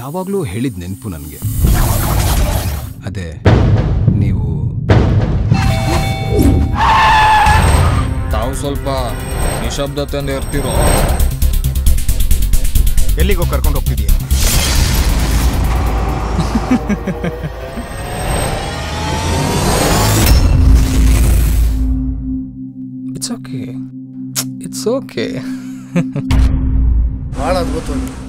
ಯಾವಾಗಲೂ ಹೇಳಿದ ನೆನಪು ನನಗೆ ಅದೇ ನೀವು ತಾವು ಸ್ವಲ್ಪ ನಿಶಬ್ದತೆಯಿಂದ ಇರ್ತಿರೋ ಎಲ್ಲಿಗೆ ಹೋಗಿ ಕರ್ಕೊಂಡು ಹೋಗ್ತಿದ್ಯಾ ಇಟ್ಸ್ ಓಕೆ ಇಟ್ಸ್ ಓಕೆ ಭಾಳ ಅದ್ಭುತವಾಗಿ